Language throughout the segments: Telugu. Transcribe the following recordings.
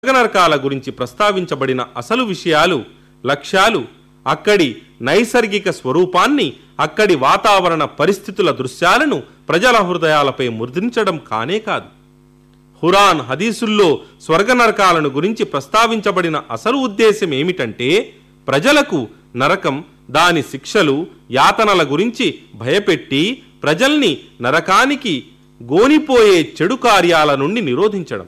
నరకాల గురించి ప్రస్తావించబడిన అసలు విషయాలు లక్ష్యాలు అక్కడి నైసర్గిక స్వరూపాన్ని అక్కడి వాతావరణ పరిస్థితుల దృశ్యాలను ప్రజల హృదయాలపై ముద్రించడం కానే కాదు హురాన్ హదీసుల్లో స్వర్గ నరకాలను గురించి ప్రస్తావించబడిన అసలు ఉద్దేశం ఏమిటంటే ప్రజలకు నరకం దాని శిక్షలు యాతనల గురించి భయపెట్టి ప్రజల్ని నరకానికి గోనిపోయే చెడు కార్యాల నుండి నిరోధించడం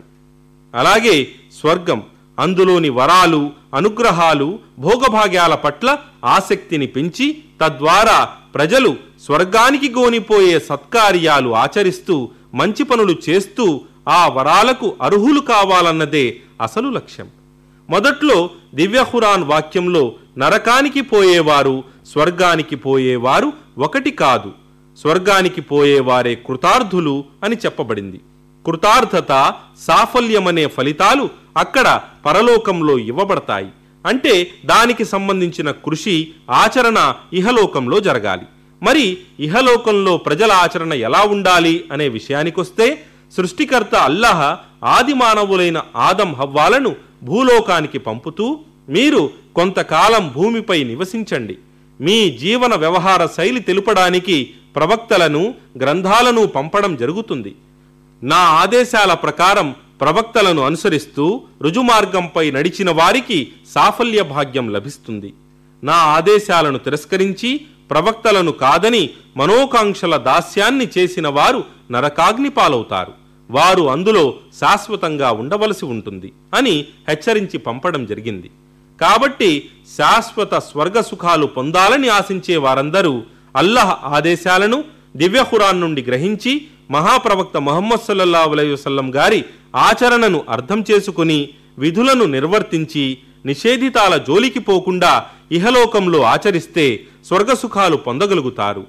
అలాగే స్వర్గం అందులోని వరాలు అనుగ్రహాలు భోగభాగ్యాల పట్ల ఆసక్తిని పెంచి తద్వారా ప్రజలు స్వర్గానికి గోనిపోయే సత్కార్యాలు ఆచరిస్తూ మంచి పనులు చేస్తూ ఆ వరాలకు అర్హులు కావాలన్నదే అసలు లక్ష్యం మొదట్లో దివ్యహురాన్ వాక్యంలో నరకానికి పోయేవారు స్వర్గానికి పోయేవారు ఒకటి కాదు స్వర్గానికి పోయేవారే కృతార్థులు అని చెప్పబడింది కృతార్థత సాఫల్యమనే ఫలితాలు అక్కడ పరలోకంలో ఇవ్వబడతాయి అంటే దానికి సంబంధించిన కృషి ఆచరణ ఇహలోకంలో జరగాలి మరి ఇహలోకంలో ప్రజల ఆచరణ ఎలా ఉండాలి అనే విషయానికొస్తే సృష్టికర్త అల్లాహ ఆది మానవులైన ఆదం హవ్వాలను భూలోకానికి పంపుతూ మీరు కొంతకాలం భూమిపై నివసించండి మీ జీవన వ్యవహార శైలి తెలుపడానికి ప్రవక్తలను గ్రంథాలను పంపడం జరుగుతుంది నా ఆదేశాల ప్రకారం ప్రవక్తలను అనుసరిస్తూ రుజుమార్గంపై నడిచిన వారికి సాఫల్య భాగ్యం లభిస్తుంది నా ఆదేశాలను తిరస్కరించి ప్రవక్తలను కాదని మనోకాంక్షల దాస్యాన్ని చేసిన వారు నరకాగ్ని పాలవుతారు వారు అందులో శాశ్వతంగా ఉండవలసి ఉంటుంది అని హెచ్చరించి పంపడం జరిగింది కాబట్టి శాశ్వత స్వర్గ సుఖాలు పొందాలని ఆశించే వారందరూ అల్లహ ఆదేశాలను దివ్యహురాన్ నుండి గ్రహించి మహాప్రవక్త మొహమ్మద్ సల్లల్లాహు అలైహి వసల్లం గారి ఆచరణను అర్థం చేసుకుని విధులను నిర్వర్తించి నిషేధితాల జోలికి పోకుండా ఇహలోకంలో ఆచరిస్తే స్వర్గసుఖాలు పొందగలుగుతారు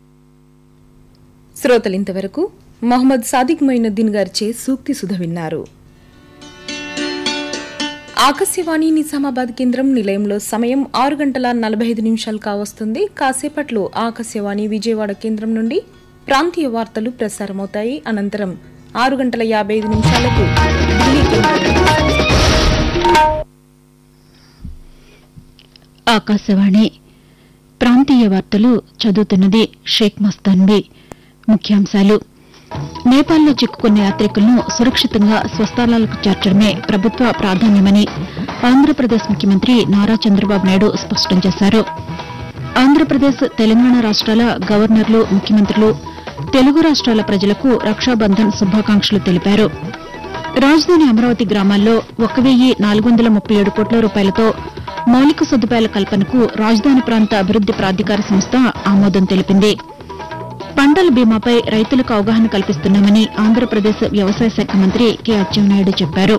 శ్రోతలింతవరకు మొహమ్మద్ సాదిక్ మొయినుద్దీన్ గారిచే సూక్తి సుధ విన్నారు ఆకాశవాణి నిజామాబాద్ కేంద్రం నిలయంలో సమయం ఆరు గంటల నలభై ఐదు నిమిషాలు కావస్తుంది కాసేపట్లో ఆకాశవాణి విజయవాడ కేంద్రం నుండి ప్రాంతీయ వార్తలు ప్రసారమవుతాయి అనంతరం ఆరు గంటల యాభై ఐదు నిమిషాలకు ఢిల్లీ కేంద్రం నుండి ఆకాశవాణి ప్రాంతీయ వార్తలు చదువుతున్నది షేక్ మస్తాన్బీ ముఖ్యాంశాలు నేపాల్లో చిక్కుకున్న యాత్రికులను సురక్షితంగా స్వస్థలాలకు చేర్చడమే ప్రభుత్వ ప్రాధాన్యమని ఆంధ్రప్రదేశ్ ముఖ్యమంత్రి నారా చంద్రబాబు నాయుడు స్పష్టం చేశారు ఆంధ్రప్రదేశ్ తెలంగాణ రాష్ట్రాల గవర్నర్లు ముఖ్యమంత్రులు తెలుగు రాష్ట్రాల ప్రజలకు రక్షాబంధన్ శుభాకాంక్షలు తెలిపారు రాజధాని అమరావతి గ్రామాల్లో ఒక వెయ్యి నాలుగు వందల ముప్పై ఏడు కోట్ల రూపాయలతో మౌలిక సదుపాయాల కల్పనకు రాజధాని ప్రాంత అభివృద్ది ప్రాధికార సంస్థ ఆమోదం తెలిపింది పంటల బీమాపై రైతులకు అవగాహన కల్పిస్తున్నామని ఆంధ్రప్రదేశ్ వ్యవసాయ శాఖ మంత్రి కె అచ్చెన్నాయుడు చెప్పారు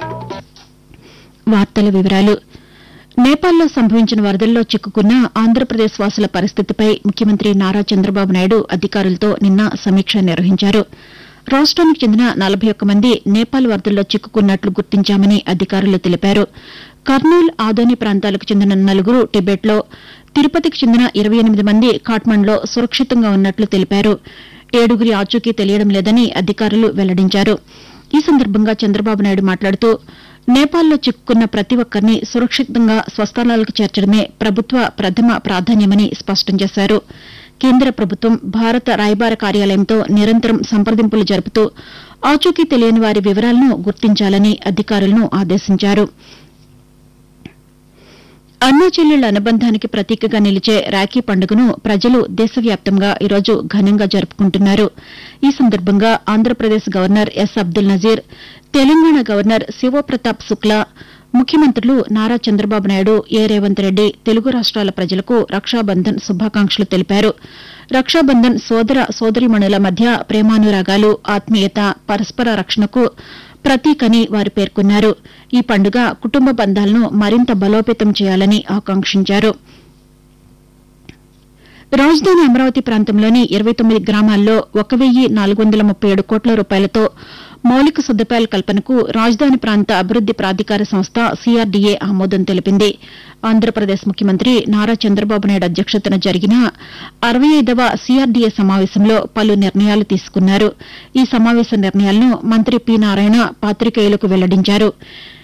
వార్తల వివరాలు నేపాల్లో సంభవించిన వరదల్లో చిక్కుకున్న ఆంధ్రప్రదేశ్ వాసుల పరిస్థితిపై ముఖ్యమంత్రి నారా చంద్రబాబు నాయుడు అధికారులతో నిన్న సమీక్ష నిర్వహించారు రాష్ట్రానికి చెందిన నలభై ఒక్క మంది నేపాల్ వరదల్లో చిక్కుకున్నట్లు గుర్తించామని అధికారులు తెలిపారు కర్నూల్ ఆదోని ప్రాంతాలకు చెందిన నలుగురు టిబెట్లో తిరుపతికి చెందిన ఇరవై ఎనిమిది మంది కాట్మండ్లో సురక్షితంగా ఉన్నట్లు తెలిపారు ఏడుగురి ఆచూకీ తెలియడం లేదని అధికారులు వెల్లడించారు ఈ సందర్భంగా చంద్రబాబు నాయుడు మాట్లాడుతూ నేపాల్లో చిక్కుకున్న ప్రతి ఒక్కరిని సురక్షితంగా స్వస్థలాలకు చేర్చడమే ప్రభుత్వ ప్రథమ ప్రాధాన్యమని స్పష్టం చేశారు కేంద్ర ప్రభుత్వం భారత రాయబార కార్యాలయంతో నిరంతరం సంప్రదింపులు జరుపుతూ ఆచూకీ తెలియని వారి వివరాలను గుర్తించాలని అధికారులను ఆదేశించారు అన్నా చెల్లెళ్ల అనుబంధానికి ప్రతీకగా నిలిచే రాఖీ పండుగను ప్రజలు దేశవ్యాప్తంగా ఈరోజు ఘనంగా జరుపుకుంటున్నారు ఈ సందర్భంగా Andhra Pradesh governor S Abdul Nazeer Telangana governor Shiv Pratap Shukla ముఖ్యమంత్రులు నారా చంద్రబాబు నాయుడు ఏ రేవంత్ రెడ్డి తెలుగు రాష్ట్రాల ప్రజలకు రక్షాబంధన్ శుభాకాంక్షలు తెలిపారు రక్షాబంధన్ సోదర సోదరీమణుల మధ్య ప్రేమానురాగాలు ఆత్మీయత పరస్పర రక్షణకు ప్రతీకని వారు పేర్కొన్నారు ఈ పండుగ కుటుంబ బంధాలను మరింత బలోపేతం చేయాలని ఆకాంక్షించారు రాజధాని అమరావతి ప్రాంతంలోని ఇరవై తొమ్మిది గ్రామాల్లో ఒక వెయ్యి నాలుగు వందల ముప్పై ఏడు కోట్ల రూపాయలతో మౌలిక సదుపాయాల కల్పనకు రాజధాని ప్రాంత అభివృద్ది ప్రాధికార సంస్థ సీఆర్డీఏ ఆమోదం తెలిపింది ఆంధ్రప్రదేశ్ ముఖ్యమంత్రి నారా చంద్రబాబు నాయుడు అధ్యక్షతన జరిగిన అరవై ఐదవ సీఆర్డీఏ సమావేశంలో పలు నిర్ణయాలు తీసుకున్నారు ఈ సమావేశ నిర్ణయాలను మంత్రి పి నారాయణ పాతికేయులకు వెల్లడించారు